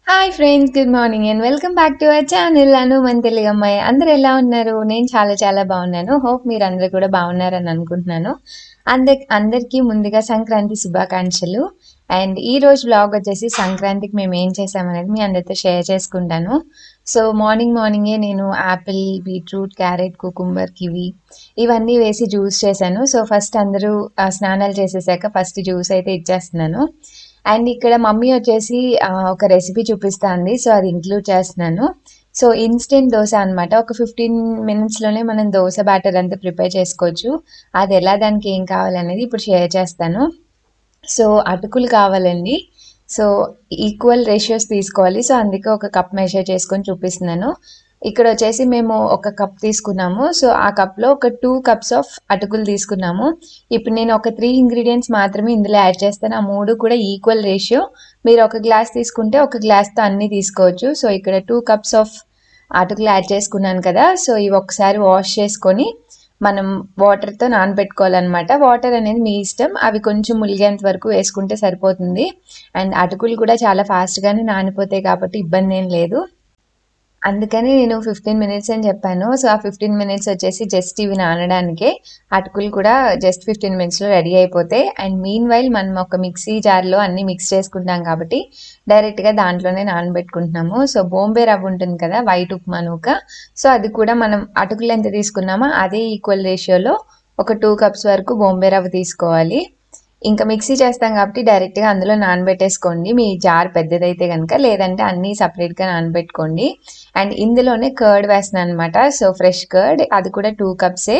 hi friends good morning and welcome back to our channel Anu మన తెలుగు అమ్మాయి అందరు ఎలా ఉన్నారు నేను చాలా చాలా బాగున్నాను హోప్ మీరు అందరు కూడా బాగున్నారని అనుకుంటున్నాను అందరి అందరికీ ముందుగా సంక్రాంతి శుభాకాంక్షలు అండ్ ఈ రోజు బ్లాగ్ వచ్చేసి సంక్రాంతికి మేము ఏం చేసామనేది మీ అందరితో షేర్ చేసుకుంటాను సో మార్నింగ్ మార్నింగే నేను apple beetroot carrot cucumber kiwi ఇవన్నీ వేసి జ్యూస్ చేశాను సో ఫస్ట్ అందరూ ఆ, స్నానాలు చేసేసాక ఫస్ట్ జ్యూస్ అయితే ఇచ్చేస్తున్నాను అండ్ ఇక్కడ మమ్మీ వచ్చేసి ఆ, ఒక రెసిపీ చూపిస్తుంది సో అది ఇంక్లూడ్ చేస్తున్నాను సో ఇన్స్టెంట్ దోశ అన్నమాట ఒక ఫిఫ్టీన్ మినిట్స్లోనే మనం దోశ బ్యాటర్ అంతా ప్రిపేర్ చేసుకోవచ్చు అది ఎలా దానికి ఏం కావాలనేది ఇప్పుడు షేర్ చేస్తాను సో అటుకులు కావాలండి సో ఈక్వల్ రేషియోస్ తీసుకోవాలి సో అందుకే ఒక కప్ మెజర్ చేసుకొని చూపిస్తున్నాను ఇక్కడ వచ్చేసి మేము ఒక కప్ తీసుకున్నాము సో ఆ కప్లో ఒక టూ కప్స్ ఆఫ్ అటుకులు తీసుకున్నాము ఇప్పుడు నేను ఒక త్రీ ఇంగ్రీడియంట్స్ మాత్రమే ఇందులో యాడ్ చేస్తాను ఆ మూడు కూడా ఈక్వల్ రేషియో మీరు ఒక గ్లాస్ తీసుకుంటే ఒక గ్లాస్తో అన్నీ తీసుకోవచ్చు సో ఇక్కడ టూ కప్స్ ఆఫ్ అటుకులు యాడ్ చేసుకున్నాను కదా సో ఇవి ఒకసారి వాష్ చేసుకొని మనం వాటర్తో నానబెట్టుకోవాలన్నమాట వాటర్ అనేది మీ ఇష్టం అవి కొంచెం ములిగేంత వరకు వేసుకుంటే సరిపోతుంది అండ్ అటుకులు కూడా చాలా ఫాస్ట్గానే నానిపోతాయి కాబట్టి ఇబ్బంది ఏం లేదు అందుకని నేను ఫిఫ్టీన్ మినిట్స్ అని చెప్పాను సో ఆ ఫిఫ్టీన్ మినిట్స్ వచ్చేసి జస్ట్ ఇవి నానడానికే అటుకులు కూడా జస్ట్ ఫిఫ్టీన్ మినిట్స్లో రెడీ అయిపోతాయి అండ్ మీన్ వైల్ మనం ఒక మిక్సీ జార్లో అన్ని మిక్స్ చేసుకుంటాం కాబట్టి డైరెక్ట్గా దాంట్లోనే నానబెట్టుకుంటున్నాము సో బొంబే రవ్వ ఉంటుంది కదా వైట్ ఉప్మా నూక సో అది కూడా మనం అటుకులు ఎంత తీసుకున్నామో అదే ఈక్వల్ రేషియోలో ఒక టూ కప్స్ వరకు బొంబే రవ్వ తీసుకోవాలి ఇంకా మిక్సీ చేస్తాం కాబట్టి డైరెక్ట్గా అందులో నానబెట్టేసుకోండి మీ జార్ పెద్దదైతే కనుక లేదంటే అన్నీ సపరేట్గా నానబెట్టుకోండి అండ్ ఇందులోనే కర్డ్ వేస్తున్నాను అనమాట సో ఫ్రెష్ కర్డ్ అది కూడా టూ కప్సే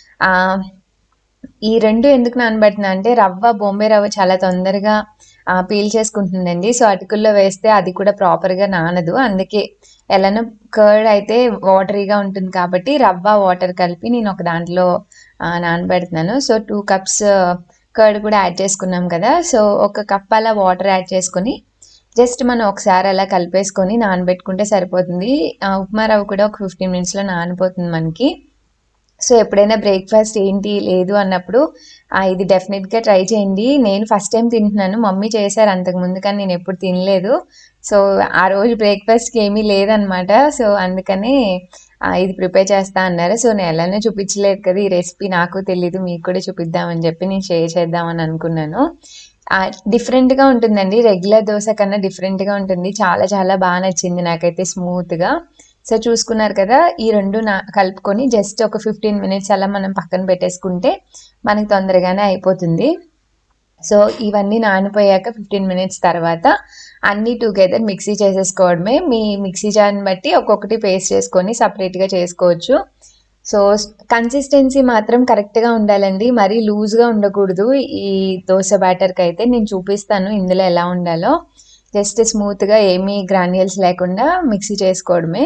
ఈ రెండు ఎందుకు నానబెట్టినా అంటే రవ్వ బొంబే రవ్వ చాలా తొందరగా ఆ, పీల్ చేసుకుంటుందండి సో అటుకుల్లో వేస్తే అది కూడా ప్రాపర్గా నానదు అందుకే ఎలానో కర్డ్ అయితే వాటరీగా ఉంటుంది కాబట్టి రవ్వ వాటర్ కలిపి నేను ఒక దాంట్లో ఆ, నానబెడుతున్నాను సో టూ కప్స్ కర్డ్ కూడా యాడ్ చేసుకున్నాం కదా సో ఒక కప్ అలా వాటర్ యాడ్ చేసుకొని జస్ట్ మనం ఒకసారి అలా కలిపేసుకొని నానబెట్టుకుంటే సరిపోతుంది ఆ, ఉప్మా రవ్వ కూడా ఒక ఫిఫ్టీన్ మినిట్స్లో నానిపోతుంది మనకి సో ఎప్పుడైనా బ్రేక్ఫాస్ట్ ఏంటి లేదు అన్నప్పుడు ఆ, ఇది డెఫినెట్గా ట్రై చేయండి నేను ఫస్ట్ టైం తింటున్నాను మమ్మీ చేశారు అంతకుముందు కానీ నేను ఎప్పుడు తినలేదు సో ఆ రోజు బ్రేక్ఫాస్ట్కి ఏమీ లేదనమాట సో అందుకనే ఆ, ఇది ప్రిపేర్ చేస్తా అన్నారు సో నేను ఎలానో చూపించలేదు కదా ఈ రెసిపీ నాకు తెలీదు మీకు కూడా చూపిద్దామని చెప్పి నేను షేర్ చేద్దామని అనుకున్నాను ఆ, డిఫరెంట్గా ఉంటుందండి రెగ్యులర్ దోశ కన్నా డిఫరెంట్గా ఉంటుంది చాలా చాలా బాగా నచ్చింది నాకైతే స్మూత్గా సో చూసుకున్నారు కదా ఈ రెండు నా కలుపుకొని జస్ట్ ఒక ఫిఫ్టీన్ మినిట్స్ అలా మనం పక్కన పెట్టేసుకుంటే మనకి తొందరగానే అయిపోతుంది సో ఇవన్నీ నానిపోయాక ఫిఫ్టీన్ మినిట్స్ తర్వాత అన్నీ టుగెదర్ మిక్సీ చేసేసుకోవడమే మీ మిక్సీ జార్ని బట్టి ఒక్కొక్కటి పేస్ట్ చేసుకొని సపరేట్గా చేసుకోవచ్చు సో కన్సిస్టెన్సీ మాత్రం కరెక్ట్గా ఉండాలండి మరీ లూజ్గా ఉండకూడదు ఈ దోశ బ్యాటర్కి అయితే నేను చూపిస్తాను ఇందులో ఎలా ఉండాలో జస్ట్ స్మూత్గా ఏమీ గ్రాన్యుల్స్ లేకుండా మిక్సీ చేసుకోవడమే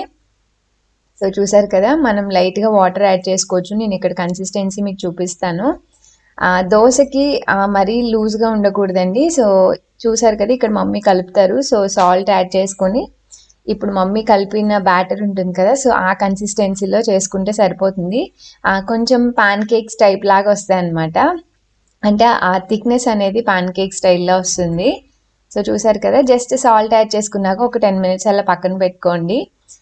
సో చూసారు కదా మనం లైట్గా వాటర్ యాడ్ చేసుకోవచ్చు నేను ఇక్కడ కన్సిస్టెన్సీ మీకు చూపిస్తాను ఆ, దోశకి ఆ, మరీ లూజ్గా ఉండకూడదండి సో చూసారు కదా ఇక్కడ మమ్మీ కలుపుతారు సో సాల్ట్ యాడ్ చేసుకొని ఇప్పుడు మమ్మీ కలిపిన బ్యాటర్ ఉంటుంది కదా సో ఆ కన్సిస్టెన్సీలో చేసుకుంటే సరిపోతుంది ఆ, కొంచెం పాన్ కేక్స్ టైప్ లాగా వస్తాయి అనమాట అంటే ఆ థిక్నెస్ అనేది పాన్ కేక్ స్టైల్లో వస్తుంది సో చూసారు కదా జస్ట్ సాల్ట్ యాడ్ చేసుకున్నాక ఒక టెన్ మినిట్స్ అలా పక్కన పెట్టుకోండి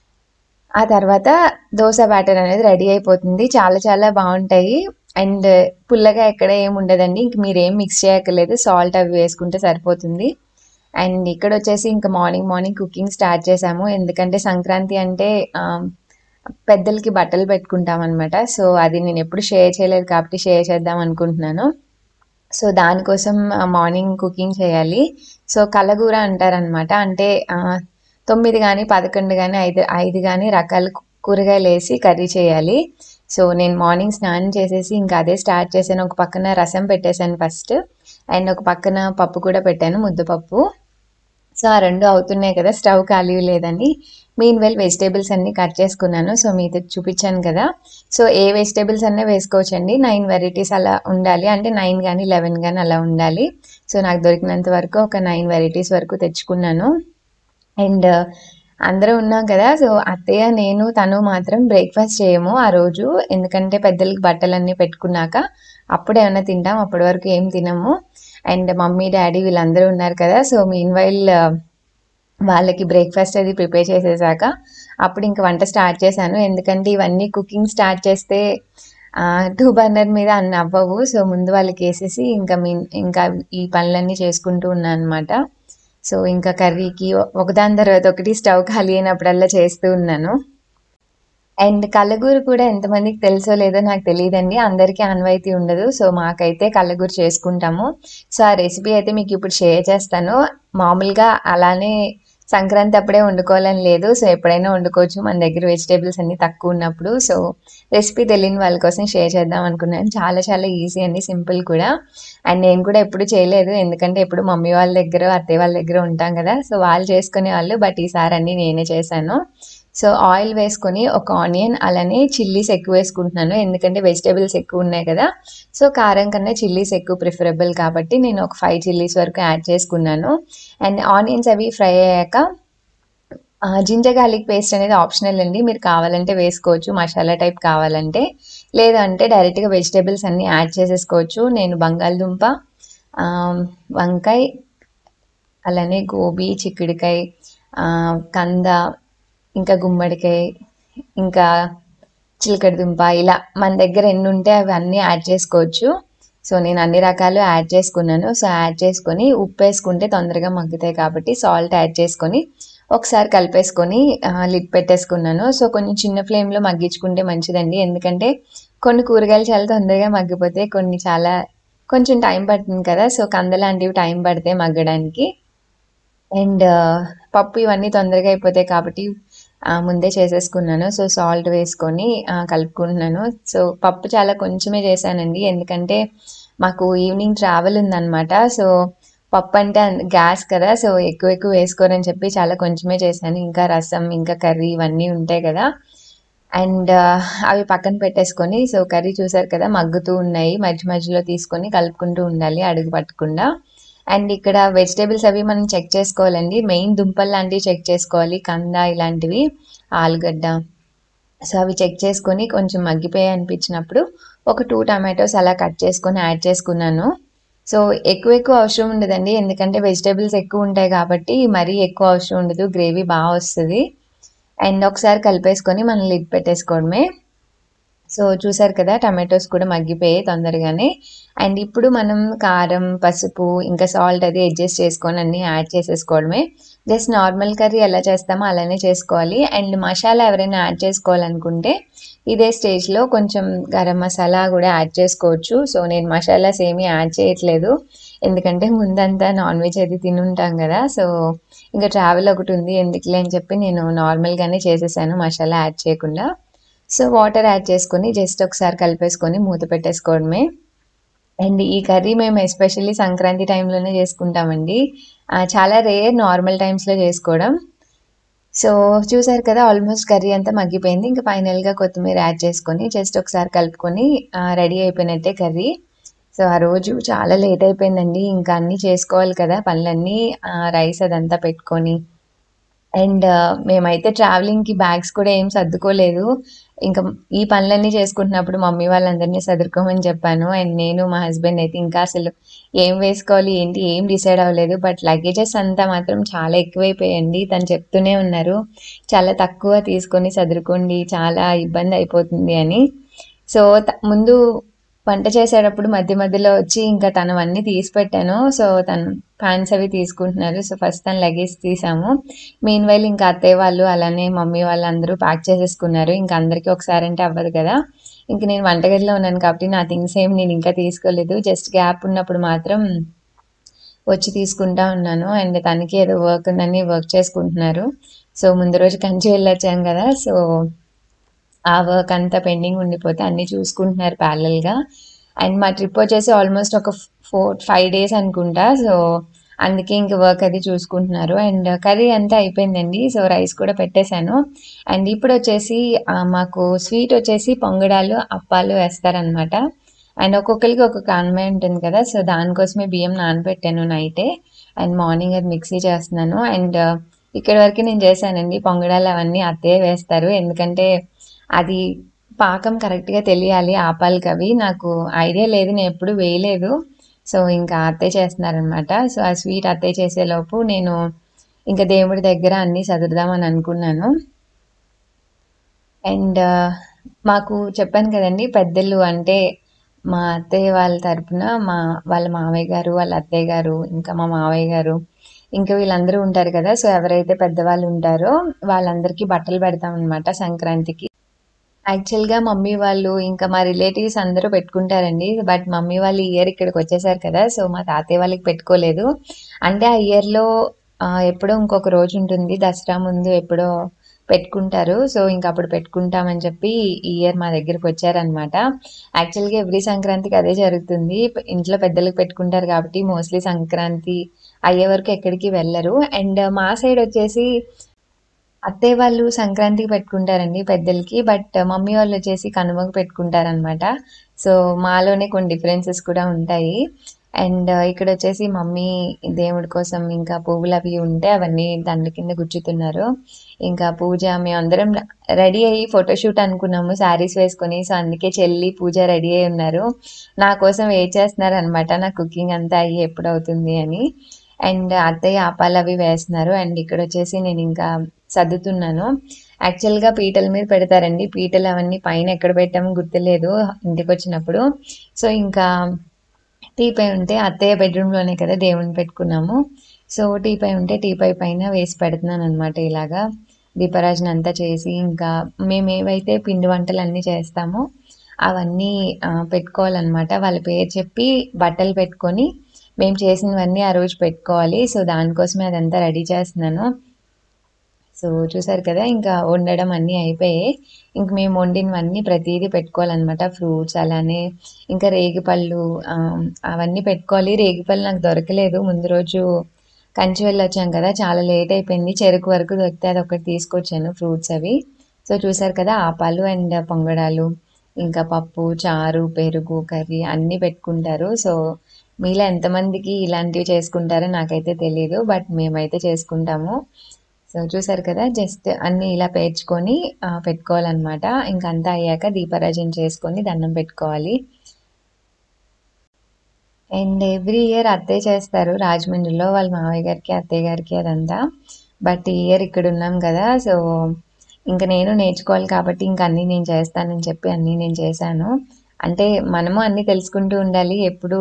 ఆ తర్వాత దోశ బ్యాటర్ అనేది రెడీ అయిపోతుంది చాలా చాలా బాగుంటాయి అండ్ పుల్లగా ఎక్కడ ఏమి ఉండదండి ఇంక మీరు ఏం మిక్స్ చేయక్కర్లేదు సాల్ట్ అవి వేసుకుంటే సరిపోతుంది అండ్ ఇక్కడ వచ్చేసి ఇంకా మార్నింగ్ మార్నింగ్ కుకింగ్ స్టార్ట్ చేసాము ఎందుకంటే సంక్రాంతి అంటే ఆ, పెద్దలకి బట్టలు పెట్టుకుంటాం అనమాట సో అది నేను ఎప్పుడు షేర్ చేయలేదు కాబట్టి షేర్ చేద్దాం అనుకుంటున్నాను సో దానికోసం మార్నింగ్ కుకింగ్ చేయాలి సో కలగూర అంటారనమాట అంటే ఆ, తొమ్మిది కానీ పదకొండు కానీ ఐదు ఐదు కానీ రకాల కు- కూరగాయలు వేసి కర్రీ చేయాలి సో నేను మార్నింగ్ స్నానం చేసేసి ఇంకా అదే స్టార్ట్ చేశాను ఒక పక్కన రసం పెట్టేశాను ఫస్ట్ అండ్ ఒక పక్కన పప్పు కూడా పెట్టాను ముద్దపప్పు సో ఆ రెండు అవుతున్నాయి కదా స్టవ్ ఖాళీ లేదండి మీన్ వెల్ వెజిటేబుల్స్ అన్ని కట్ చేసుకున్నాను సో మీతో చూపించాను కదా సో ఏ వెజిటేబుల్స్ అన్నీ వేసుకోవచ్చండి నైన్ వెరైటీస్ అలా ఉండాలి అంటే నైన్ కానీ లెవెన్ కానీ అలా ఉండాలి సో నాకు దొరికినంత వరకు ఒక నైన్ వెరైటీస్ వరకు తెచ్చుకున్నాను అండ్ అందరూ ఉన్నాం కదా సో అత్తయ్య నేను తను మాత్రం బ్రేక్ఫాస్ట్ చేయము ఆ రోజు ఎందుకంటే పెద్దలకి బట్టలన్నీ పెట్టుకున్నాక అప్పుడు ఏమైనా తింటాం అప్పటి వరకు ఏం తినము అండ్ మమ్మీ డాడీ వీళ్ళందరూ ఉన్నారు కదా సో మీన్ వైల్ వాళ్ళకి బ్రేక్ఫాస్ట్ అది ప్రిపేర్ చేసేసాక అప్పుడు ఇంక వంట స్టార్ట్ చేశాను ఎందుకంటే ఇవన్నీ కుకింగ్ స్టార్ట్ చేస్తే టూ బర్నర్ మీద అన్ని అవ్వవు సో ముందు వాళ్ళకి వేసేసి ఇంకా మీ ఇంకా ఈ పనులన్నీ చేసుకుంటూ ఉన్నాను అనమాట సో ఇంకా కర్రీకి ఒకదాని తర్వాత ఒకటి స్టవ్ ఖాళీ అయినప్పుడల్లా చేస్తూ ఉన్నాను అండ్ కల్లగూరు కూడా ఎంతమందికి తెలుసో లేదో నాకు తెలియదండి అందరికీ ఆన్వాయితీ ఉండదు సో మాకైతే కల్లగూరు చేసుకుంటాము సో ఆ రెసిపీ అయితే మీకు ఇప్పుడు షేర్ చేస్తాను మామూలుగా అలానే సంక్రాంతి అప్పుడే వండుకోవాలని లేదు సో ఎప్పుడైనా వండుకోవచ్చు మన దగ్గర వెజిటేబుల్స్ అన్ని తక్కువ ఉన్నప్పుడు సో రెసిపీ తెలియని వాళ్ళ కోసం షేర్ చేద్దాం అనుకున్నాను చాలా చాలా ఈజీ అండి సింపుల్ కూడా అండ్ నేను కూడా ఎప్పుడు చేయలేదు ఎందుకంటే ఎప్పుడు మమ్మీ వాళ్ళ దగ్గర అత్తయ్య వాళ్ళ దగ్గర ఉంటాం కదా సో వాళ్ళు చేసుకునే వాళ్ళు బట్ ఈసారి అన్ని నేనే చేశాను సో ఆయిల్ వేసుకొని ఒక ఆనియన్ అలానే చిల్లీస్ ఎక్కువ వేసుకుంటున్నాను ఎందుకంటే వెజిటేబుల్స్ ఎక్కువ ఉన్నాయి కదా సో కారం కన్నా చిల్లీస్ ఎక్కువ ప్రిఫరబుల్ కాబట్టి నేను ఒక ఫైవ్ చిల్లీస్ వరకు యాడ్ చేసుకున్నాను అండ్ ఆనియన్స్ అవి ఫ్రై అయ్యాక జింజర్ గార్లిక్ పేస్ట్ అనేది ఆప్షనల్ అండి మీరు కావాలంటే వేసుకోవచ్చు మసాలా టైప్ కావాలంటే లేదంటే డైరెక్ట్గా వెజిటేబుల్స్ అన్నీ యాడ్ చేసేసుకోవచ్చు నేను బంగాళదుంప ఆ, వంకాయ అలానే గోబీ చిక్కుడుకాయ ఆ, కంద ఇంకా గుమ్మడికాయ ఇంకా చిలకడ దుంప ఇలా మన దగ్గర ఎన్ని ఉంటే అవి అన్నీ యాడ్ చేసుకోవచ్చు సో నేను అన్ని రకాలు యాడ్ చేసుకున్నాను సో యాడ్ చేసుకొని ఉప్పు వేసుకుంటే తొందరగా మగ్గుతాయి కాబట్టి సాల్ట్ యాడ్ చేసుకొని ఒకసారి కలిపేసుకొని లిడ్ పెట్టేసుకున్నాను సో కొంచెం చిన్న ఫ్లేమ్లో మగ్గించుకుంటే మంచిదండి ఎందుకంటే కొన్ని కూరగాయలు చాలా తొందరగా మగ్గిపోతాయి కొన్ని చాలా కొంచెం టైం పడుతుంది కదా సో కంద లాంటివి టైం పడతాయి మగ్గడానికి అండ్ పప్పు ఇవన్నీ తొందరగా అయిపోతాయి కాబట్టి ఆ, ముందే చేసేసుకున్నాను సో సాల్ట్ వేసుకొని ఆ, కలుపుకుంటున్నాను సో పప్పు చాలా కొంచెమే చేశానండి ఎందుకంటే మాకు ఈవినింగ్ ట్రావెల్ ఉందన్నమాట సో పప్పు అంటే గ్యాస్ కదా సో ఎక్కువ ఎక్కువ వేసుకోరని చెప్పి చాలా కొంచెమే చేశాను ఇంకా రసం ఇంకా కర్రీ ఇవన్నీ ఉంటాయి కదా అండ్ అవి పక్కన పెట్టేసుకొని సో కర్రీ చూసారు కదా మగ్గుతూ ఉన్నాయి మధ్య మధ్యలో తీసుకొని కలుపుకుంటూ ఉండాలి అడుగు పట్టకుండా అండ్ ఇక్కడ వెజిటేబుల్స్ అవి మనం చెక్ చేసుకోవాలండి మెయిన్ దుంపలు లాంటివి చెక్ చేసుకోవాలి కంద ఇలాంటివి ఆలుగడ్డ సో అవి చెక్ చేసుకొని కొంచెం మగ్గిపోయాయి అనిపించినప్పుడు ఒక టూ టమాటోస్ అలా కట్ చేసుకొని యాడ్ చేసుకున్నాను సో ఎక్కువ ఎక్కువ అవసరం ఉండదండి ఎందుకంటే వెజిటేబుల్స్ ఎక్కువ ఉంటాయి కాబట్టి మరీ ఎక్కువ అవసరం ఉండదు గ్రేవీ బాగా వస్తుంది అండ్ ఒకసారి కలిపేసుకొని మనం లిడ్ పెట్టేసుకోవడమే సో చూసారు కదా టమాటోస్ కూడా మగ్గిపోయాయి తొందరగానే అండ్ ఇప్పుడు మనం కారం పసుపు ఇంకా సాల్ట్ అది అడ్జస్ట్ చేసుకొని అన్ని యాడ్ చేసేసుకోవడమే జస్ట్ నార్మల్ కర్రీ ఎలా చేస్తామో అలానే చేసుకోవాలి అండ్ మసాలా ఎవరైనా యాడ్ చేసుకోవాలనుకుంటే ఇదే స్టేజ్లో కొంచెం గరం మసాలా కూడా యాడ్ చేసుకోవచ్చు సో నేను మసాలాస్ ఏమీ యాడ్ చేయట్లేదు ఎందుకంటే ముందంతా నాన్ వెజ్ అది తినుంటాం కదా సో ఇంకా ట్రావెల్ ఒకటి ఉంది ఎందుకులే అని చెప్పి నేను నార్మల్గానే చేసేసాను మసాలా యాడ్ చేయకుండా సో వాటర్ యాడ్ చేసుకొని జస్ట్ ఒకసారి కలిపేసుకొని మూత పెట్టేసుకోవడమే అండ్ ఈ కర్రీ మేము ఎస్పెషల్లీ సంక్రాంతి టైంలోనే చేసుకుంటామండి ఆ, చాలా రేర్ నార్మల్ టైమ్స్లో చేసుకోవడం సో చూసారు కదా ఆల్మోస్ట్ కర్రీ అంతా మగ్గిపోయింది ఇంకా ఫైనల్గా కొత్తిమీర యాడ్ చేసుకొని జస్ట్ ఒకసారి కలుపుకొని రెడీ అయిపోయినట్టే కర్రీ సో ఆ రోజు చాలా లేట్ అయిపోయిందండి ఇంకా అన్నీ చేసుకోవాలి కదా పనులన్నీ రైస్ అదంతా పెట్టుకొని అండ్ మేమైతే ట్రావెలింగ్కి బ్యాగ్స్ కూడా ఏం సర్దుకోలేదు ఇంకా ఈ పనులన్నీ చేసుకుంటున్నప్పుడు మమ్మీ వాళ్ళందరినీ సర్దుకోమని చెప్పాను అండ్ నేను మా హస్బెండ్ అయితే ఇంకా అసలు ఏం వేసుకోవాలి ఏంటి ఏం డిసైడ్ అవ్వలేదు బట్ లగేజెస్ అంతా మాత్రం చాలా ఎక్కువైపోయాయండి తను చెప్తూనే ఉన్నారు చాలా తక్కువ తీసుకొని సదురుకోండి చాలా ఇబ్బంది అయిపోతుంది అని సో త- ముందు వంట చేసేటప్పుడు మధ్య మధ్యలో వచ్చి ఇంకా తనవన్నీ తీసి పెట్టాను సో తను ప్యాంట్స్ అవి తీసుకుంటున్నారు సో ఫస్ట్ తను లగేజ్ తీసాము మెయిన్ వైల్ ఇంకా అత్తయ్య వాళ్ళు అలానే మమ్మీ వాళ్ళు అందరూ ప్యాక్ చేసేసుకున్నారు ఇంకా అందరికీ ఒకసారి అంటే అవ్వదు కదా ఇంక నేను వంటగదిలో ఉన్నాను కాబట్టి నా థింగ్స్ ఏం నేను ఇంకా తీసుకోలేదు జస్ట్ గ్యాప్ ఉన్నప్పుడు మాత్రం వచ్చి తీసుకుంటా ఉన్నాను అండ్ తనకి ఏదో వర్క్ ఉందని వర్క్ చేసుకుంటున్నారు సో ముందు రోజు కంచి వెళ్ళొచ్చాను కదా సో ఆ వర్క్ అంతా పెండింగ్ ఉండిపోతే అన్నీ చూసుకుంటున్నారు ప్యారలల్గా అండ్ మా ట్రిప్ వచ్చేసి ఆల్మోస్ట్ ఒక ఫోర్ ఫైవ్ డేస్ అనుకుంటా సో అందుకే ఇంక వర్క్ అది చూసుకుంటున్నారు అండ్ కర్రీ అంతా అయిపోయిందండి సో రైస్ కూడా పెట్టేశాను అండ్ ఇప్పుడు వచ్చేసి ఆ, మాకు స్వీట్ వచ్చేసి పొంగడాలు అప్పాలు వేస్తారనమాట అండ్ ఒక్కొక్కరికి ఒక్కొక్క అన్మే ఉంటుంది కదా సో దానికోసమే బియ్యం నానబెట్టాను నైటే అండ్ మార్నింగ్ అది మిక్సీ చేస్తున్నాను అండ్ ఇక్కడ వరకు నేను చేశానండి పొంగడాలు అవన్నీ అత్తయ్య వేస్తారు ఎందుకంటే అది పాకం కరెక్ట్గా తెలియాలి ఆపాలకి అవి నాకు ఐడియా లేదు నేను ఎప్పుడు వేయలేదు సో ఇంకా అత్తయ్య చేస్తున్నారనమాట సో ఆ స్వీట్ అత్తయ్య చేసేలోపు నేను ఇంకా దేవుడి దగ్గర అన్నీ సదురుదామని అనుకున్నాను అండ్ మాకు చెప్పాను కదండి పెద్దలు అంటే మా అత్తయ్య వాళ్ళ తరపున మా వాళ్ళ మామయ్య గారు వాళ్ళ అత్తయ్య గారు ఇంకా మా మావయ్య గారు ఇంకా వీళ్ళందరూ ఉంటారు కదా సో ఎవరైతే పెద్దవాళ్ళు ఉంటారో వాళ్ళందరికీ బట్టలు పెడతాం అనమాట సంక్రాంతికి యాక్చువల్గా మమ్మీ వాళ్ళు ఇంకా మా రిలేటివ్స్ అందరూ పెట్టుకుంటారండి బట్ మమ్మీ వాళ్ళు ఈ ఇయర్ ఇక్కడికి వచ్చేసారు కదా సో మా తాతయ్య వాళ్ళకి పెట్టుకోలేదు అంటే ఆ ఇయర్లో ఎప్పుడో ఇంకొక రోజు ఉంటుంది దసరా ముందు ఎప్పుడో పెట్టుకుంటారు సో ఇంకా అప్పుడు పెట్టుకుంటామని చెప్పి ఈ ఇయర్ మా దగ్గరికి వచ్చారనమాట యాక్చువల్గా ఎవ్రీ సంక్రాంతికి అదే జరుగుతుంది ఇంట్లో పెద్దలకు పెట్టుకుంటారు కాబట్టి మోస్ట్లీ సంక్రాంతి అయ్యే వరకు ఎక్కడికి వెళ్ళరు అండ్ మా సైడ్ వచ్చేసి అత్తయ్య వాళ్ళు సంక్రాంతికి పెట్టుకుంటారండి పెద్దలకి బట్ మమ్మీ వాళ్ళు వచ్చేసి కనుమకు పెట్టుకుంటారనమాట సో మాలోనే కొన్ని డిఫరెన్సెస్ కూడా ఉంటాయి అండ్ ఇక్కడ వచ్చేసి మమ్మీ దేవుడి కోసం ఇంకా పువ్వులు అవి ఉంటే అవన్నీ దండ కింద గుచ్చుతున్నారు ఇంకా పూజ మేము అందరం రెడీ అయ్యి ఫోటోషూట్ అనుకున్నాము శారీస్ వేసుకొని సో అందుకే చెల్లి పూజ రెడీ అయి ఉన్నారు నా కోసం వెయిట్ చేస్తున్నారు అనమాట నా కుకింగ్ అంతా అయ్యి ఎప్పుడు అవుతుంది అని అండ్ అత్తయ్య ఆపాలు అవి వేస్తున్నారు అండ్ ఇక్కడ వచ్చేసి నేను ఇంకా సర్దుతున్నాను యాక్చువల్గా పీటల మీద పెడతారండి పీటలు అవన్నీ పైన ఎక్కడ పెట్టామో గుర్తులేదు ఇంటికి వచ్చినప్పుడు సో ఇంకా టీపై ఉంటే అత్తయ్య బెడ్రూమ్లోనే కదా దేవుని పెట్టుకున్నాము సో టీపై ఉంటే టీపై పైన వేసి పెడుతున్నాను అనమాట ఇలాగా దీపరాజన అంతా చేసి ఇంకా మేము ఏవైతే పిండి వంటలు అన్నీ చేస్తామో అవన్నీ పెట్టుకోవాలన్నమాట వాళ్ళ పేరు చెప్పి బట్టలు పెట్టుకొని మేము చేసినవన్నీ ఆ రోజు పెట్టుకోవాలి సో దానికోసమే అదంతా రెడీ చేస్తున్నాను సో చూసారు కదా ఇంకా వండడం అన్నీ అయిపోయాయి ఇంక మేము వండినవన్నీ ప్రతిదీ పెట్టుకోవాలన్నమాట ఫ్రూట్స్ అలానే ఇంకా రేగిపళ్ళు అవన్నీ పెట్టుకోవాలి రేగిపళ్ళు నాకు దొరకలేదు ముందు రోజు కంచి వెళ్ళి వచ్చాం కదా చాలా లేట్ అయిపోయింది చెరుకు వరకు దొరికితే అది ఒకటి తీసుకొచ్చాను ఫ్రూట్స్ అవి సో చూసారు కదా ఆపాలు అండ్ పొంగడాలు ఇంకా పప్పు చారు పెరుగు కర్రీ అన్నీ పెట్టుకుంటారు సో మీలో ఎంతమందికి ఇలాంటివి చేసుకుంటారో నాకైతే తెలియదు బట్ మేమైతే చేసుకుంటాము సో చూసారు కదా జస్ట్ అన్నీ ఇలా పేర్చుకొని పెట్టుకోవాలన్నమాట ఇంకా అంతా అయ్యాక దీపారాజన చేసుకొని దండం పెట్టుకోవాలి అండ్ ఎవ్రీ ఇయర్ అత్తయ్య చేస్తారు రాజమండ్రిలో వాళ్ళ మావయ్య గారికి అత్తయ్య గారికి అదంతా బట్ ఈ ఇయర్ ఇక్కడ ఉన్నాం కదా సో ఇంకా నేను నేర్చుకోవాలి కాబట్టి ఇంకా అన్నీ నేను చేస్తానని చెప్పి అన్నీ నేను చేశాను అంటే మనము అన్నీ తెలుసుకుంటూ ఉండాలి ఎప్పుడు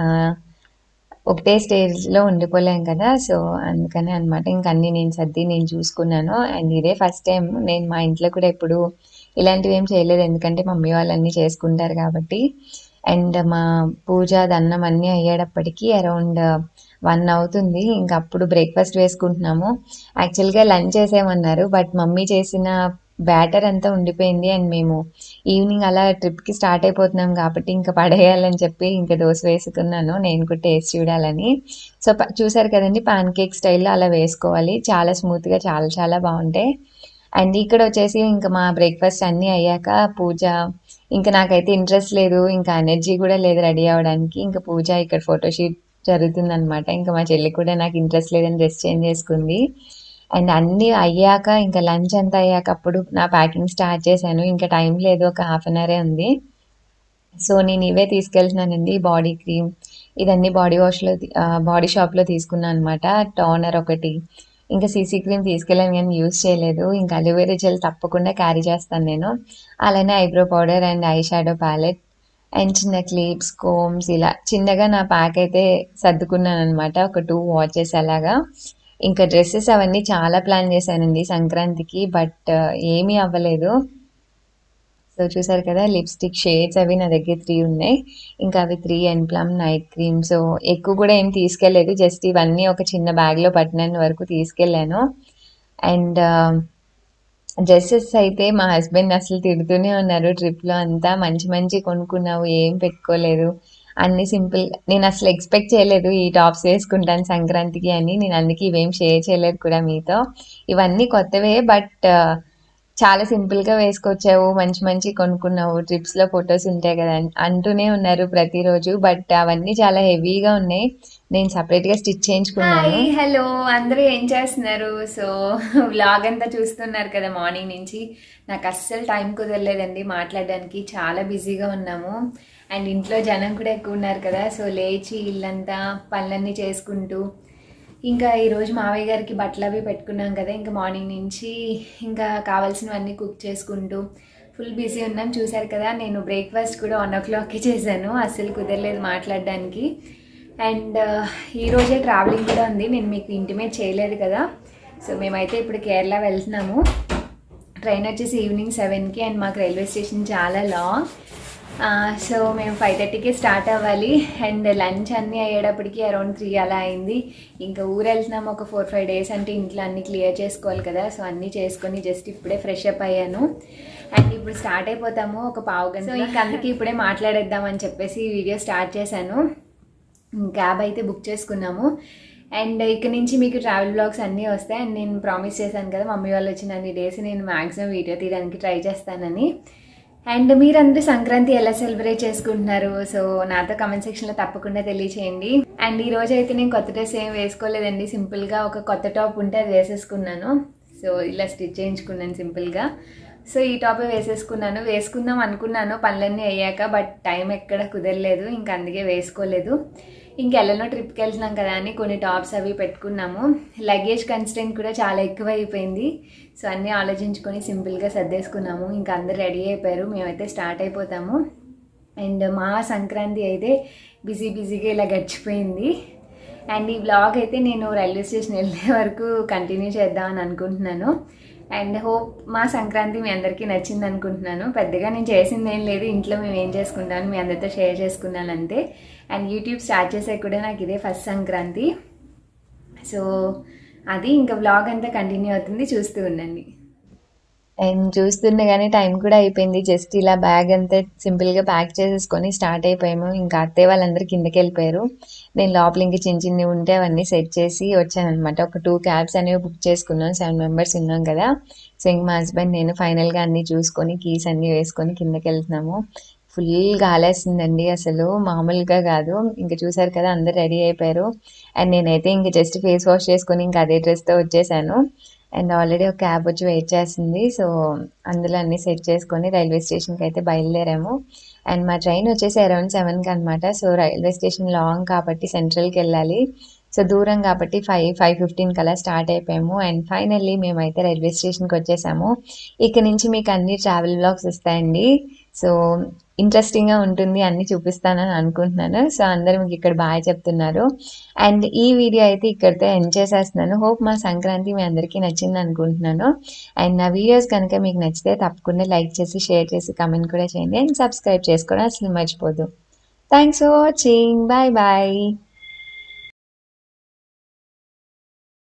ఒకటే స్టేజ్లో ఉండిపోలేం కదా సో అందుకని అనమాట ఇంక అన్నీ నేను సర్ది నేను చూసుకున్నాను అండ్ ఇదే ఫస్ట్ టైం నేను మా ఇంట్లో కూడా ఎప్పుడు ఇలాంటివి ఏం చేయలేదు ఎందుకంటే మమ్మీ వాళ్ళు అన్నీ చేసుకుంటారు కాబట్టి అండ్ మా పూజ దన్నం అన్నీ అయ్యేటప్పటికి అరౌండ్ వన్ అవుతుంది ఇంకా అప్పుడు బ్రేక్ఫాస్ట్ వేసుకుంటున్నాము యాక్చువల్గా లంచ్ చేసేమన్నారు బట్ మమ్మీ చేసిన బ్యాటర్ అంతా ఉండిపోయింది అండ్ మేము ఈవినింగ్ అలా ట్రిప్కి స్టార్ట్ అయిపోతున్నాం కాబట్టి ఇంకా పడేయాలని చెప్పి ఇంకా దోశ వేసుకున్నాను నేను కూడా టేస్ట్ చూడాలని సో చూసారు కదండి పాన్ కేక్ స్టైల్లో అలా వేసుకోవాలి చాలా స్మూత్గా చాలా చాలా బాగుంటాయి అండ్ ఇక్కడ వచ్చేసి ఇంకా మా బ్రేక్ఫాస్ట్ అన్నీ అయ్యాక పూజ ఇంకా నాకైతే ఇంట్రెస్ట్ లేదు ఇంకా ఎనర్జీ కూడా లేదు రెడీ అవ్వడానికి ఇంకా పూజ ఇక్కడ ఫోటోషూట్ జరుగుతుందనమాట ఇంకా మా చెల్లి కూడా నాకు ఇంట్రెస్ట్ లేదని డ్రెస్ చేంజ్ చేసుకుంది అండ్ అన్నీ అయ్యాక ఇంకా లంచ్ అంతా అయ్యాక అప్పుడు నా ప్యాకింగ్ స్టార్ట్ చేశాను ఇంకా టైం లేదు ఒక హాఫ్ అన్ అవరే ఉంది సో నేను ఇవే తీసుకెళ్తున్నానండి బాడీ క్రీమ్ ఇదన్నీ బాడీ వాష్లో బాడీ షాప్లో తీసుకున్నాను అనమాట టోనర్ ఒకటి ఇంకా సీసీ క్రీమ్ తీసుకెళ్ళాను కానీ యూస్ చేయలేదు ఇంకా అలోవేరా జెల్ తప్పకుండా క్యారీ చేస్తాను నేను అలానే eyebrow powder and eye shadow palette and చిన్న క్లిప్స్ కోమ్స్ ఇలా చిన్నగా నా ప్యాక్ అయితే సర్దుకున్నాను అనమాట ఒక టూ వాచెస్ అలాగా ఇంకా డ్రెస్సెస్ అవన్నీ చాలా ప్లాన్ చేశానండి సంక్రాంతికి బట్ ఏమీ అవ్వలేదు సో చూసారు కదా లిప్స్టిక్ షేడ్స్ అవి నా దగ్గర త్రీ ఉన్నాయి ఇంకా అవి three and plum night cream so ఎక్కువ కూడా ఏం తీసుకెళ్ళలేదు జస్ట్ ఇవన్నీ ఒక చిన్న బ్యాగ్లో పట్టినంత వరకు తీసుకెళ్ళాను అండ్ డ్రెస్సెస్ అయితే మా హస్బెండ్ అసలు తిడుతూనే ఉన్నారు ట్రిప్లో అంతా మంచి మంచి కొనుక్కున్నావు ఏం పెట్టుకోలేదు అన్ని సింపుల్ నేను అసలు ఎక్స్పెక్ట్ చేయలేదు ఈ టాప్స్ వేసుకుంటాను సంక్రాంతికి అని నేను అందుకే ఇవేం షేర్ చేయలేదు కూడా మీతో ఇవన్నీ కొత్తవే బట్ చాలా సింపుల్గా వేసుకొచ్చావు మంచి మంచి కొనుక్కున్నావు ట్రిప్స్లో ఫొటోస్ ఉంటాయి కదా అంటూనే ఉన్నారు ప్రతిరోజు బట్ అవన్నీ చాలా హెవీగా ఉన్నాయి నేను సపరేట్గా స్టిచ్ చేయించుకున్నాను హాయ్ హలో అందరూ ఏం చేస్తున్నారు సో వ్లాగ్ అంతా చూస్తున్నారు కదా మార్నింగ్ నుంచి నాకు అస్సలు టైం కుదరలేదండి మాట్లాడడానికి చాలా బిజీగా ఉన్నాము అండ్ ఇంట్లో జనం కూడా ఎక్కువ ఉన్నారు కదా సో లేచి ఇల్లంతా పనులన్నీ చేసుకుంటూ ఇంకా ఈరోజు మావయ్య గారికి బట్టలు అవి పెట్టుకున్నాం కదా ఇంకా మార్నింగ్ నుంచి ఇంకా కావాల్సినవన్నీ కుక్ చేసుకుంటూ ఫుల్ బిజీ ఉన్నాం చూశారు కదా నేను బ్రేక్ఫాస్ట్ కూడా వన్ ఓ క్లాక్కి చేశాను అస్సలు కుదరలేదు మాట్లాడడానికి అండ్ ఈరోజే ట్రావెలింగ్ కూడా ఉంది నేను మీకు ఇంటిమేట్ చేయలేదు కదా సో మేమైతే ఇప్పుడు కేరళ వెళ్తున్నాము ట్రైన్ వచ్చేసి ఈవినింగ్ సెవెన్కి అండ్ మాకు రైల్వే స్టేషన్ చాలా లాంగ్ సో మేము ఫైవ్ థర్టీకి స్టార్ట్ అవ్వాలి అండ్ లంచ్ అన్నీ అయ్యేటప్పటికి అరౌండ్ త్రీ అలా అయింది ఇంకా ఊరు వెళ్తున్నాము ఒక ఫోర్ ఫైవ్ డేస్ అంటే ఇంట్లో అన్నీ క్లియర్ చేసుకోవాలి కదా సో అన్నీ చేసుకొని జస్ట్ ఇప్పుడే ఫ్రెష్ అప్ అయ్యాను అండ్ ఇప్పుడు స్టార్ట్ అయిపోతాము ఒక పావు గంట సో ఇంకా అందుకే ఇప్పుడే మాట్లాడేద్దామని చెప్పేసి ఈ వీడియో స్టార్ట్ చేశాను క్యాబ్ అయితే బుక్ చేసుకున్నాము అండ్ ఇక్కడ నుంచి మీకు ట్రావెల్ బ్లాగ్స్ అన్నీ వస్తాయి అండ్ నేను ప్రామిస్ చేశాను కదా మమ్మీ వాళ్ళు వచ్చిన అన్ని డేస్ నేను మ్యాక్సిమం వీడియో తీయడానికి ట్రై చేస్తానని అండ్ మీరందరూ సంక్రాంతి ఎలా సెలబ్రేట్ చేసుకుంటున్నారు సో నాతో కమెంట్ సెక్షన్లో తప్పకుండా తెలియచేయండి అండ్ ఈ రోజు అయితే నేను కొత్త డ్రెస్ ఏం వేసుకోలేదండి సింపుల్గా ఒక కొత్త టాప్ ఉంటే అది వేసేసుకున్నాను సో ఇలా స్టిచ్ చేయించుకున్నాను సింపుల్గా సో ఈ టాప్ వేసేసుకున్నాను వేసుకుందాం అనుకున్నాను పనులన్నీ అయ్యాక బట్ టైం ఎక్కడ కుదరలేదు ఇంకా అందుకే వేసుకోలేదు ఇంకెళ్ళనో ట్రిప్కి వెళ్తున్నాం కదా అని కొన్ని టాప్స్ అవి పెట్టుకున్నాము లగేజ్ కన్స్టెంట్ కూడా చాలా ఎక్కువ అయిపోయింది సో అన్నీ ఆలోచించుకొని సింపుల్గా సర్దేసుకున్నాము ఇంకా అందరు రెడీ అయిపోయారు మేమైతే స్టార్ట్ అయిపోతాము అండ్ మా సంక్రాంతి అయితే బిజీ బిజీగా ఇలా గడిచిపోయింది అండ్ ఈ బ్లాగ్ అయితే నేను రైల్వే స్టేషన్ వెళ్ళే వరకు కంటిన్యూ చేద్దామని అనుకుంటున్నాను అండ్ హోప్ మా సంక్రాంతి మీ అందరికీ నచ్చింది అనుకుంటున్నాను పెద్దగా నేను చేసింది ఏం లేదు ఇంట్లో మేము ఏం చేసుకుంటాను మీ అందరితో షేర్ చేసుకున్నాను అంతే అండ్ యూట్యూబ్ స్టార్ట్ చేసే కూడా నాకు ఇదే ఫస్ట్ సంక్రాంతి సో అది ఇంకా బ్లాగ్ అంతా కంటిన్యూ అవుతుంది చూస్తూ ఉండండి అండ్ చూస్తుండగానే టైం కూడా అయిపోయింది జస్ట్ ఇలా బ్యాగ్ అంతా సింపుల్గా ప్యాక్ చేసేసుకొని స్టార్ట్ అయిపోయాము ఇంకా అత్తయ్య వాళ్ళందరూ కిందకి వెళ్ళిపోయారు నేను లోపల ఇంకా చిన్న చిన్నవి ఉంటే అవన్నీ సెట్ చేసి వచ్చాను అనమాట ఒక టూ క్యాబ్స్ అనేవి బుక్ చేసుకున్నాం సెవెన్ మెంబర్స్ ఉన్నాం కదా సో ఇంక మా హస్బెండ్ నేను ఫైనల్గా అన్నీ చూసుకొని కీస్ అన్నీ వేసుకొని కిందకి వెళ్తున్నాము ఫుల్ గాలేస్తుందండి అసలు మామూలుగా కాదు ఇంకా చూసారు కదా అందరు రెడీ అయిపోయారు అండ్ నేనైతే ఇంకా జస్ట్ ఫేస్ వాష్ చేసుకొని ఇంకా అదే డ్రెస్తో వచ్చేసాను అండ్ ఆల్రెడీ ఒక క్యాబ్ వచ్చి వెయిట్ చేస్తుంది సో అందులో అన్నీ సెట్ చేసుకొని రైల్వే స్టేషన్కి అయితే బయలుదేరాము అండ్ మా ట్రైన్ వచ్చేసి అరౌండ్ సెవెన్కి అనమాట సో రైల్వే స్టేషన్ లాంగ్ కాబట్టి సెంట్రల్కి వెళ్ళాలి సో దూరం కాబట్టి ఫైవ్ ఫైవ్ ఫిఫ్టీన్ కల్లా స్టార్ట్ అయిపోయాము అండ్ ఫైనల్లీ మేమైతే రైల్వే స్టేషన్కి వచ్చేసాము ఇక్కడ నుంచి మీకు అన్ని ట్రావెల్ బ్లాగ్స్ వస్తాయండి సో ఇంట్రెస్టింగ్గా ఉంటుంది అన్ని చూపిస్తానని అనుకుంటున్నాను సో అందరూ మీకు ఇక్కడ బాగా చెప్తున్నారు అండ్ ఈ వీడియో అయితే ఇక్కడితో ఎండ్ చేసేస్తున్నాను హోప్ మా సంక్రాంతి మీ అందరికీ నచ్చింది అనుకుంటున్నాను అండ్ నా వీడియోస్ కనుక మీకు నచ్చితే తప్పకుండా లైక్ చేసి షేర్ చేసి కమెంట్ కూడా చేయండి అండ్ సబ్స్క్రైబ్ చేసుకోవడం అసలు మర్చిపోదు thanks for watching bye bye